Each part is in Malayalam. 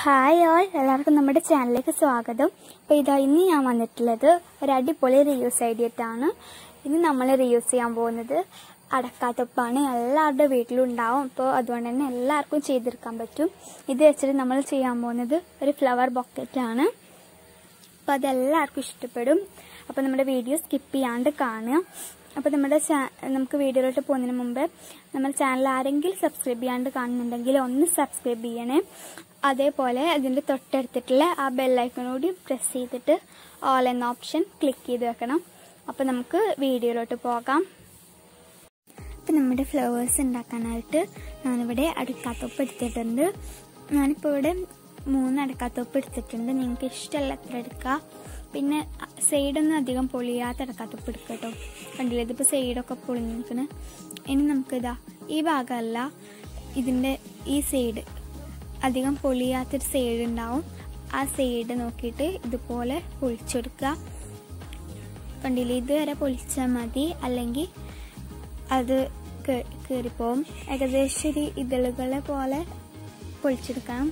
ഹായ് ഓൾ എല്ലാവർക്കും നമ്മുടെ ചാനലിലേക്ക് സ്വാഗതം അപ്പോൾ ഇതാ ഇന്ന് ഞാൻ വന്നിട്ടുള്ളത് ഒരു അടിപൊളി റീയൂസ് ഐഡിയ ആയിട്ടാണ് ഇന്ന് നമ്മൾ റീയൂസ് ചെയ്യാൻ പോകുന്നത് അടക്കാത്തൊപ്പാണ് എല്ലാവരുടെ വീട്ടിലും ഉണ്ടാവും അപ്പോൾ അതുകൊണ്ട് തന്നെ എല്ലാവർക്കും ചെയ്തെടുക്കാൻ പറ്റും ഇത് വെച്ചിട്ട് നമ്മൾ ചെയ്യാൻ പോകുന്നത് ഒരു ഫ്ലവർ ബൊക്കറ്റാണ് അപ്പോൾ അതെല്ലാവർക്കും ഇഷ്ടപ്പെടും അപ്പോൾ നമ്മുടെ വീഡിയോ സ്കിപ്പ് ചെയ്യാണ്ട് കാണുക അപ്പോൾ നമ്മുടെ ചാ- നമുക്ക് വീഡിയോയിലോട്ട് പോകുന്നതിന് മുമ്പ് നമ്മുടെ ചാനൽ ആരെങ്കിലും സബ്സ്ക്രൈബ് ചെയ്യാണ്ട് കാണുന്നുണ്ടെങ്കിൽ ഒന്ന് സബ്സ്ക്രൈബ് ചെയ്യണേ അതേപോലെ അതിൻ്റെ തൊട്ടടുത്തിട്ടുള്ള ആ ബെല്ലൈക്കൺ കൂടി പ്രസ് ചെയ്തിട്ട് ഓൾ എന്ന ഓപ്ഷൻ ക്ലിക്ക് ചെയ്ത് വെക്കണം അപ്പോൾ നമുക്ക് വീഡിയോയിലോട്ട് പോകാം അപ്പം നമ്മുടെ ഫ്ലവേഴ്സ് ഉണ്ടാക്കാനായിട്ട് ഞാനിവിടെ അടുക്കാത്തൊപ്പ് എടുത്തിട്ടുണ്ട് ഞാനിപ്പോൾ ഇവിടെ മൂന്ന് അടുക്കാത്തൊപ്പ് എടുത്തിട്ടുണ്ട് നിങ്ങൾക്ക് ഇഷ്ടമല്ല എത്ര എടുക്കുക പിന്നെ സൈഡൊന്നും അധികം പൊളിയാത്ത അടുക്കാത്തൊപ്പ് എടുക്കുക കേട്ടോ കണ്ടില്ലേ ഇതിപ്പോൾ സൈഡൊക്കെ പൊളിഞ്ഞ് നിൽക്കണ് ഇനി നമുക്കിതാ ഈ ഭാഗമല്ല ഇതിൻ്റെ ഈ സൈഡ് അധികം പൊളിയാത്തൊരു സൈഡ് ഉണ്ടാവും ആ സൈഡ് നോക്കിയിട്ട് ഇതുപോലെ പൊളിച്ചെടുക്കുക കണ്ടില്ലേ ഇതുവരെ പൊളിച്ചാൽ മതി അല്ലെങ്കിൽ അത് കയറിപ്പോവും ഏകദേശം ഒരു ഇതളുകളെ പോലെ പൊളിച്ചെടുക്കണം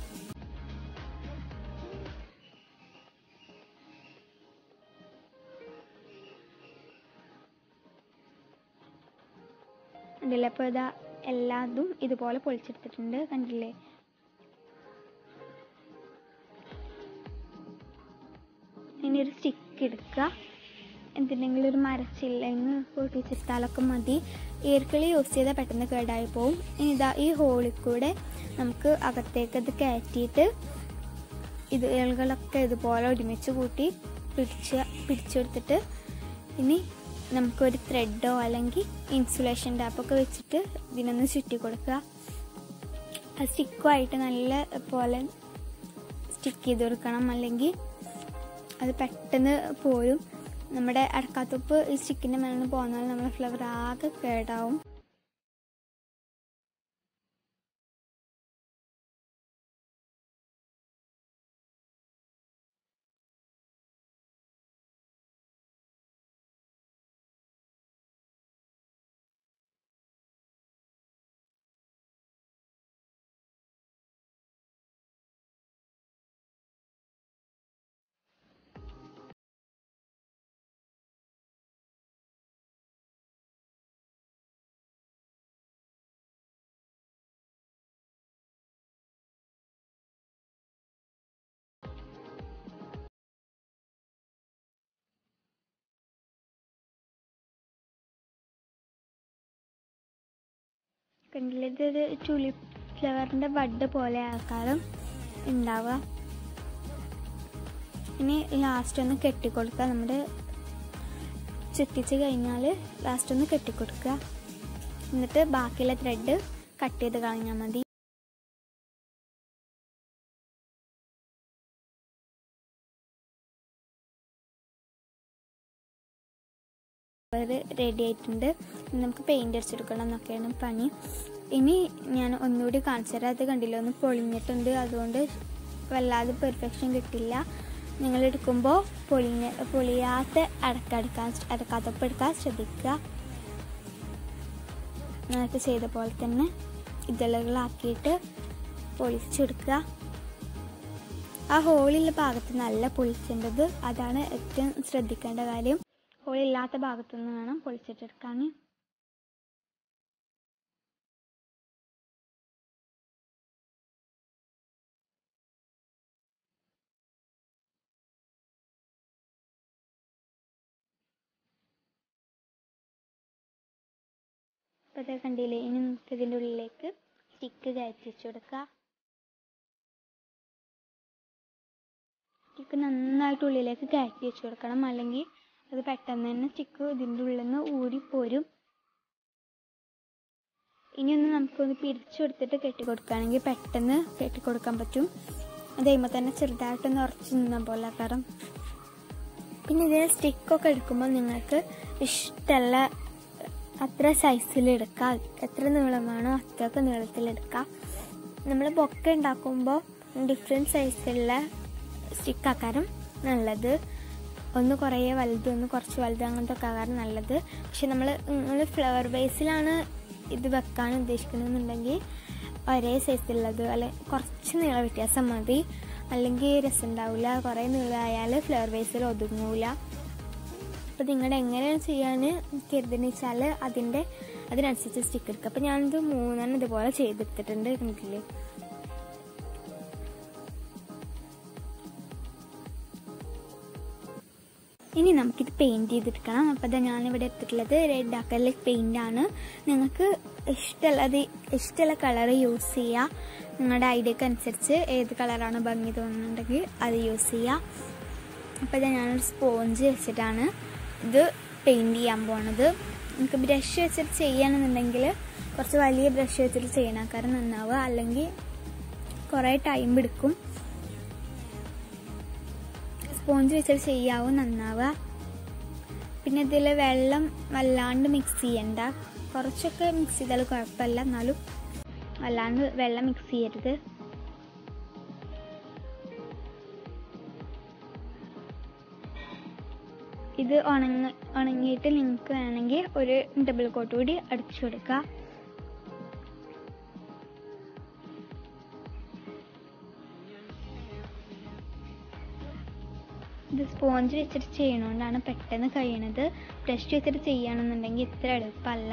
കണ്ടില്ലേ അപ്പോൾ ഇതാ എല്ലാതും ഇതുപോലെ പൊളിച്ചെടുത്തിട്ടുണ്ട് കണ്ടില്ലേ ഇനി ഒരു സ്റ്റിക്ക് എടുക്കുക എന്തിനെങ്കിലും ഒരു മരച്ചില്ലെന്ന് പൊട്ടിച്ചെടുത്താലൊക്കെ മതി ഈർക്കിളി യൂസ് ചെയ്താൽ പെട്ടെന്ന് കേടായി പോവും ഇനി ഇതാ ഈ ഹോളിൽ കൂടെ നമുക്ക് അകത്തേക്ക് ഇത് കയറ്റിയിട്ട് ഇത് ഇലകളൊക്കെ ഇതുപോലെ ഒരുമിച്ച് കൂട്ടി പിടിച്ച് പിടിച്ചെടുത്തിട്ട് ഇനി നമുക്കൊരു ത്രെഡോ അല്ലെങ്കിൽ ഇൻസുലേഷൻ ടാപ്പൊക്കെ വെച്ചിട്ട് ഇതിനൊന്ന് ചുറ്റി കൊടുക്കുക ആ സ്റ്റിക്കുമായിട്ട് നല്ല പോലെ സ്റ്റിക്ക് ചെയ്ത് കൊടുക്കണം അല്ലെങ്കിൽ അത് പെട്ടെന്ന് പോരും നമ്മുടെ അടക്കാത്തൊപ്പ് ഈ സ്റ്റിക്കിൻ്റെ മേലെ നിന്ന് പോന്നാൽ നമ്മുടെ ഫ്ലവർ ആകെ കേടാവും കണ്ടില്ലേ ഇതൊരു ടുലിപ്പ് ഫ്ലവറിൻ്റെ ബഡ് പോലെ ആൾക്കാരും ഉണ്ടാവുക ഇനി ലാസ്റ്റ് ഒന്ന് കെട്ടിക്കൊടുക്കുക നമ്മുടെ ചുറ്റിച്ച് കഴിഞ്ഞാൽ ലാസ്റ്റ് ഒന്ന് കെട്ടിക്കൊടുക്കുക എന്നിട്ട് ബാക്കിയുള്ള ത്രെഡ് കട്ട് ചെയ്ത് കളഞ്ഞാൽ മതി റെഡി ആയിട്ടുണ്ട് ഇനി നമുക്ക് പെയിൻ്റ് അടിച്ചെടുക്കണം എന്നൊക്കെയാണ് പണി ഇനി ഞാൻ ഒന്നുകൂടി കാണിച്ചു തരാം അത് കണ്ടില്ല ഒന്ന് പൊളിഞ്ഞിട്ടുണ്ട് അതുകൊണ്ട് വല്ലാതെ പെർഫെക്ഷൻ കിട്ടില്ല നിങ്ങൾ എടുക്കുമ്പോൾ പൊളിഞ്ഞ പൊളിയാത്ത അടക്കടക്കാൻ അടക്കാത്തപ്പം എടുക്കാൻ ശ്രദ്ധിക്കുക നേരത്തെ ചെയ്ത പോലെ തന്നെ ഇതളുകളാക്കിയിട്ട് പൊളിച്ചെടുക്കുക ആ ഹോളുള്ള ഭാഗത്ത് നല്ല പൊളിച്ചേണ്ടത് അതാണ് ഏറ്റവും ശ്രദ്ധിക്കേണ്ട കാര്യം ഹോളില്ലാത്ത ഭാഗത്തു നിന്ന് വേണം പൊളിച്ചിട്ടെടുക്കാൻ അപ്പോൾ അത് കണ്ടില്ലേ ഇനി നമുക്ക് ഇതിൻ്റെ ഉള്ളിലേക്ക് സ്റ്റിക്ക് കയറ്റി വെച്ച് കൊടുക്കുക സ്റ്റിക്ക് നന്നായിട്ട് ഉള്ളിലേക്ക് കയറ്റി വെച്ച് കൊടുക്കണം അല്ലെങ്കിൽ അത് പെട്ടെന്ന് തന്നെ സ്റ്റിക്ക് ഇതിൻ്റെ ഉള്ളിൽ നിന്ന് ഊരിപ്പോരും ഇനിയൊന്ന് നമുക്കൊന്ന് പിരിച്ചു കൊടുത്തിട്ട് കെട്ടിക്കൊടുക്കുകയാണെങ്കിൽ പെട്ടെന്ന് കെട്ടിക്കൊടുക്കാൻ പറ്റും അത് കഴിയുമ്പോൾ തന്നെ ചെറുതായിട്ടൊന്ന് ഉറച്ചു നിന്ന പോലെ കാരണം പിന്നെ ഇതിന് സ്റ്റിക്കൊക്കെ എടുക്കുമ്പോൾ നിങ്ങൾക്ക് ഇഷ്ടമുള്ള അത്ര സൈസിൽ എടുക്കാം എത്ര നീളം വേണോ അത്രയൊക്കെ നീളത്തിലെടുക്കാം നമ്മൾ ബൊക്ക ഉണ്ടാക്കുമ്പോൾ ഡിഫറെൻറ്റ് സൈസിലുള്ള സ്റ്റിക്കാക്കാരം നല്ലത് ഒന്ന് കുറേ വലുത് ഒന്ന് കുറച്ച് വലുത് അങ്ങനത്തെ ഒക്കെ ആകാരം നല്ലത് പക്ഷെ നമ്മൾ നിങ്ങൾ ഫ്ലവർ ബേസിലാണ് ഇത് വെക്കാൻ ഉദ്ദേശിക്കുന്നതെന്നുണ്ടെങ്കിൽ ഒരേ സൈസിലുള്ളത് അല്ലെ കുറച്ച് നീള വ്യത്യാസം മതി അല്ലെങ്കിൽ രസം ഉണ്ടാവില്ല കുറേ നീളമായാൽ ഫ്ലവർ വേസിൽ ഒതുങ്ങൂല അപ്പോൾ നിങ്ങളുടെ എങ്ങനെയാണ് ചെയ്യാൻ കരുതുന്നത് വെച്ചാൽ അതിൻ്റെ അതിനനുസരിച്ച് സ്റ്റിക്ക് എടുക്കുക അപ്പോൾ ഞാനിത് മൂന്നെണ്ണം ഇതുപോലെ ചെയ്തെടുത്തിട്ടുണ്ട് കണ്ടില്ലേ ഇനി നമുക്കിത് പെയിൻറ് ചെയ്തെടുക്കണം അപ്പോൾ ഇതാ ഞാനിവിടെ എടുത്തിട്ടുള്ളത് റെഡ് അക്കറിലിക് പെയിൻ്റ് ആണ് നിങ്ങൾക്ക് ഇഷ്ടമുള്ളത് ഇഷ്ടമുള്ള കളർ യൂസ് ചെയ്യുക നിങ്ങളുടെ ഐഡിയക്ക് അനുസരിച്ച് ഏത് കളറാണ് ഭംഗി തോന്നുന്നുണ്ടെങ്കിൽ അത് യൂസ് ചെയ്യുക അപ്പോൾ ഇതാ ഞാനൊരു സ്പോഞ്ച് വെച്ചിട്ടാണ് ഇത് പെയിൻറ് ചെയ്യാൻ പോണത് നമുക്ക് ബ്രഷ് വെച്ചിട്ട് ചെയ്യുകയാണെന്നുണ്ടെങ്കിൽ കുറച്ച് വലിയ ബ്രഷ് വെച്ചിട്ട് ചെയ്യണം കാരണം നന്നാവുക അല്ലെങ്കിൽ കുറേ ടൈം എടുക്കും സ്പോഞ്ച് വെച്ചിട്ട് ചെയ്യാവും നന്നാവുക പിന്നെ ഇതിൽ വെള്ളം വല്ലാണ്ട് മിക്സ് ചെയ്യണ്ട കുറച്ചൊക്കെ മിക്സ് ചെയ്താൽ കുഴപ്പമില്ല എന്നാലും വല്ലാണ്ട് വെള്ളം മിക്സ് ചെയ്യരുത് ഇത് ഉണങ്ങ ഉണങ്ങിയിട്ട് നിങ്ങൾക്ക് വേണമെങ്കിൽ ഒരു ഡബിൾ കോട്ട് കൂടി അടിച്ചു കൊടുക്കുക ഇത് സ്പോഞ്ച് വെച്ചിട്ട് ചെയ്യണോണ്ടാണ് പെട്ടെന്ന് കഴിയണത് ബ്രഷ് വെച്ചിട്ട് ചെയ്യുകയാണെന്നുണ്ടെങ്കിൽ ഇത്ര എളുപ്പമല്ല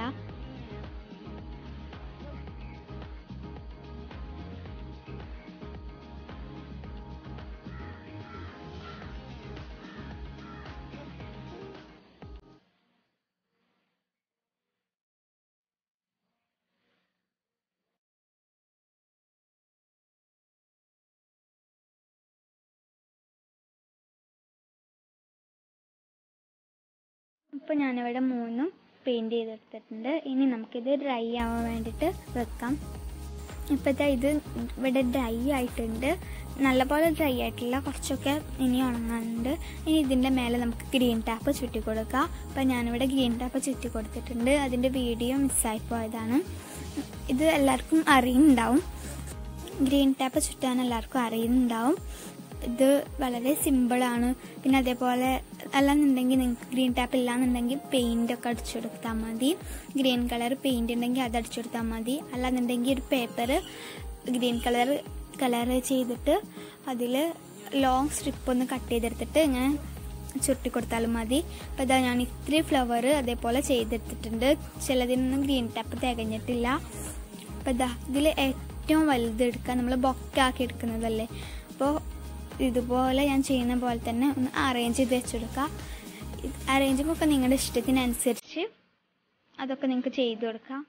ഇപ്പോൾ ഞാനിവിടെ മൂന്നും പെയിൻറ് ചെയ്തെടുത്തിട്ടുണ്ട് ഇനി നമുക്കിത് ഡ്രൈ ആവാൻ വേണ്ടിയിട്ട് വെക്കാം ഇപ്പോഴത്തെ ഇത് ഇവിടെ ഡ്രൈ ആയിട്ടുണ്ട് നല്ലപോലെ ഡ്രൈ ആയിട്ടില്ല കുറച്ചൊക്കെ ഇനി ഉണങ്ങാനുണ്ട് ഇനി ഇതിൻ്റെ മേലെ നമുക്ക് ഗ്രീൻ ടാപ്പ് ചുറ്റി കൊടുക്കാം അപ്പോൾ ഞാനിവിടെ ഗ്രീൻ ടാപ്പ് ചുറ്റി കൊടുത്തിട്ടുണ്ട് അതിൻ്റെ വീഡിയോ മിസ്സായി പോയതാണ് ഇത് എല്ലാവർക്കും അറിയുന്നുണ്ടാവും ഗ്രീൻ ടാപ്പ് ചുറ്റാൻ എല്ലാവർക്കും അറിയുന്നുണ്ടാവും ഇത് വളരെ സിമ്പിളാണ് പിന്നെ അതേപോലെ അല്ലാന്നുണ്ടെങ്കിൽ നിങ്ങൾക്ക് ഗ്രീൻ ടാപ്പ് ഇല്ലാന്നുണ്ടെങ്കിൽ പെയിൻ്റ് ഒക്കെ അടിച്ചു കൊടുത്താൽ മതി ഗ്രീൻ കളർ പെയിൻ്റ് ഉണ്ടെങ്കിൽ അത് അടിച്ചു കൊടുത്താൽ മതി അല്ലാന്നുണ്ടെങ്കിൽ ഒരു പേപ്പർ ഗ്രീൻ കളർ കളർ ചെയ്തിട്ട് അതിൽ ലോങ് സ്ട്രിപ്പ് ഒന്ന് കട്ട് ചെയ്തെടുത്തിട്ട് ഇങ്ങനെ ചുരുട്ടി കൊടുത്താലും മതി അപ്പോൾ ഇതാ ഞാൻ ഇത്രയും ഫ്ലവർ അതേപോലെ ചെയ്തെടുത്തിട്ടുണ്ട് ചിലതിനൊന്നും ഗ്രീൻ ടാപ്പ് തികഞ്ഞിട്ടില്ല അപ്പോൾ ഇതാ ഇതിൽ ഏറ്റവും വലുത് എടുക്കുക നമ്മൾ ബൊക്കാക്കി എടുക്കുന്നതല്ലേ അപ്പോൾ ഇതുപോലെ ഞാൻ ചെയ്യുന്ന പോലെ തന്നെ ഒന്ന് അറേഞ്ച് ചെയ്ത് വെച്ചെടുക്കുക അറേഞ്ചിങ് ഒക്കെ നിങ്ങളുടെ ഇഷ്ടത്തിനനുസരിച്ച് അതൊക്കെ നിങ്ങൾക്ക് ചെയ്തു കൊടുക്കാം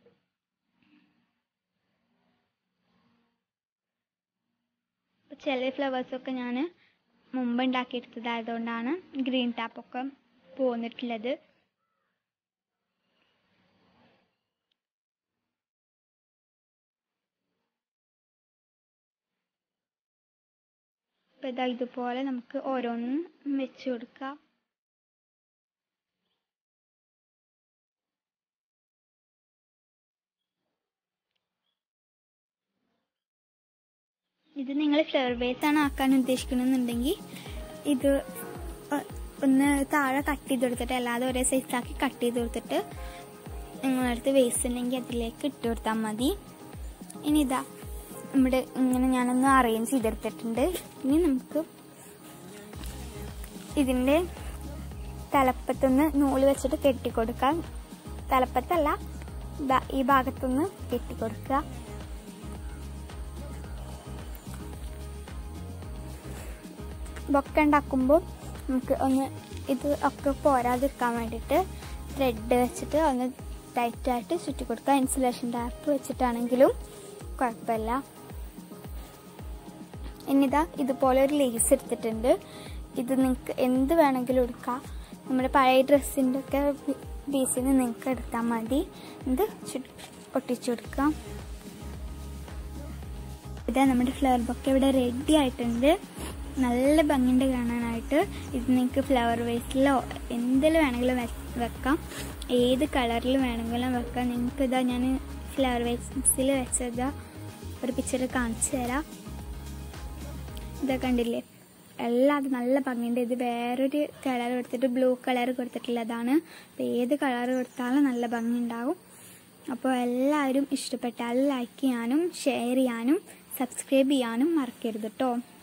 ചില ഫ്ലവേഴ്സൊക്കെ ഞാൻ മുമ്പ് ഉണ്ടാക്കിയെടുത്തതായതുകൊണ്ടാണ് ഗ്രീൻ ടാപ്പൊക്കെ പോന്നിട്ടുള്ളത് അപ്പോൾ ഇതാ ഇതുപോലെ നമുക്ക് ഓരോന്നും വെച്ച് കൊടുക്കാം ഇത് നിങ്ങൾ ഫ്ലവർ ബേസ് ആണ് ആക്കാൻ ഉദ്ദേശിക്കണമെന്നുണ്ടെങ്കിൽ ഇത് ഒ- ഒന്ന് താഴെ കട്ട് ചെയ്ത് കൊടുത്തിട്ട് അല്ലാതെ ഒരേ സൈസാക്കി കട്ട് ചെയ്ത് കൊടുത്തിട്ട് നിങ്ങളുടെ അടുത്ത് വേസ്റ്റ് ഉണ്ടെങ്കിൽ അതിലേക്ക് ഇട്ട് കൊടുത്താൽ മതി ഇനി ഇതാ നമ്മുടെ ഇങ്ങനെ ഞാനൊന്ന് അറേഞ്ച് ചെയ്തെടുത്തിട്ടുണ്ട് ഇനി നമുക്ക് ഇതിൻ്റെ തലപ്പത്തൊന്ന് നൂല് വെച്ചിട്ട് കെട്ടിക്കൊടുക്കാം തലപ്പത്തല്ല ദാ ഈ ഭാഗത്തൊന്ന് കെട്ടിക്കൊടുക്കുക ബൊക്ക ഉണ്ടാക്കുമ്പോൾ നമുക്ക് ഒന്ന് ഇത് ഒക്കെ പോരാതിരിക്കാൻ വേണ്ടിയിട്ട് ത്രെഡ് വെച്ചിട്ട് ഒന്ന് ടൈറ്റായിട്ട് ചുറ്റി കൊടുക്കുക ഇൻസുലേഷൻ ടാപ്പ് വെച്ചിട്ടാണെങ്കിലും കുഴപ്പമില്ല ഇനിതാ ഇതുപോലെ ഒരു ലേസ് എടുത്തിട്ടുണ്ട് ഇത് നിങ്ങൾക്ക് എന്ത് വേണമെങ്കിലും എടുക്കാം നമ്മുടെ പഴയ ഡ്രസ്സിൻ്റെ ഒക്കെ പീസിൽ നിന്ന് നിങ്ങൾക്ക് എടുത്താൽ മതി ഇത് ചുറ്റി ഒട്ടിച്ചു കൊടുക്കാം ഇതാ നമ്മുടെ ഫ്ലവർ ബൊക്കെ ഇവിടെ റെഡി ആയിട്ടുണ്ട് നല്ല ഭംഗിയുണ്ട് കാണാനായിട്ട് ഇത് നിങ്ങൾക്ക് ഫ്ലവർ വേസിലോ എന്തിൽ വേണമെങ്കിലും വെ- വെക്കാം ഏത് കളറിൽ വേണമെങ്കിലും വെക്കാം നിങ്ങൾക്ക് ഇതാ ഞാൻ ഫ്ലവർ വേസിൽ വെച്ചതാ ഒരു പിക്ചർ കാണിച്ചു തരാം ഇതാ കണ്ടില്ലേ എല്ലാം അത് നല്ല ഭംഗിയുണ്ട് ഇത് വേറൊരു കളർ കൊടുത്തിട്ട് ബ്ലൂ കളർ കൊടുത്തിട്ടുള്ളതാണ് അപ്പോൾ ഏത് കളർ കൊടുത്താലും നല്ല ഭംഗി ഉണ്ടാവും അപ്പോൾ എല്ലാവരും ഇഷ്ടപ്പെട്ടാൽ ലൈക്ക് ചെയ്യാനും ഷെയർ ചെയ്യാനും സബ്സ്ക്രൈബ് ചെയ്യാനും മറക്കരുത് കേട്ടോ